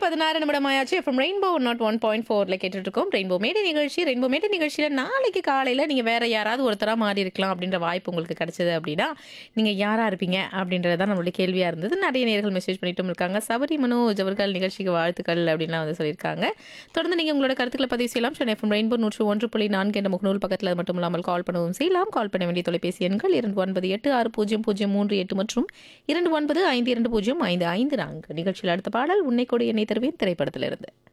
பதினாறு நிமிடம் ஆயாச்சு F M rainbow nought one point ஃபோரில் கேட்டுட்டு இருக்கோம் ரெயின்போ மேடை நிகழ்ச்சி ரெயின்போ மேடை நிகழ்ச்சியில் நாளைக்கு காலையில் நீங்கள் வேற யாராவது ஒருத்தராக மாறி இருக்கலாம் அப்படின்ற வாய்ப்பு உங்களுக்கு கிடைச்சது அப்படின்னா நீங்கள் யாராக இருப்பீங்க அப்படின்றது தான் நம்மளுடைய கேள்வியாக இருந்தது நிறைய நேர்கள் மெசேஜ் பண்ணிட்டும் இருக்காங்க சபரி மனோஜ் அவர்கள் நிகழ்ச்சிக்கு வாழ்த்துக்கள் அப்படின்லாம் வந்து சொல்லியிருக்காங்க தொடர்ந்து நீங்கள் உங்களோட கருத்துக்களை பதிவு செய்யலாம் சென்னை எஃப்எம் ரெயின்போ நூற்று ஒன்று புள்ளி நான்கு என்ற முகநூல் பக்கத்தில் மட்டும் இல்லாமல் கால் பண்ணவும் செய்யலாம் கால் பண்ண வேண்டிய தொலைபேசி எண்கள் இரண்டு ஒன்பது எட்டு ஆறு பூஜ்ஜியம் பூஜ்ஜியம் மூன்று எட்டு மற்றும் இரண்டு ஒன்பது ஐந்து இரண்டு பூஜ்ஜியம் ஐந்து ஐந்து நான்கு நிகழ்ச்சியில் அடுத்த பாடல் உன்னை கொடி என்னை தருவேன் திரைப்படத்திலிருந்து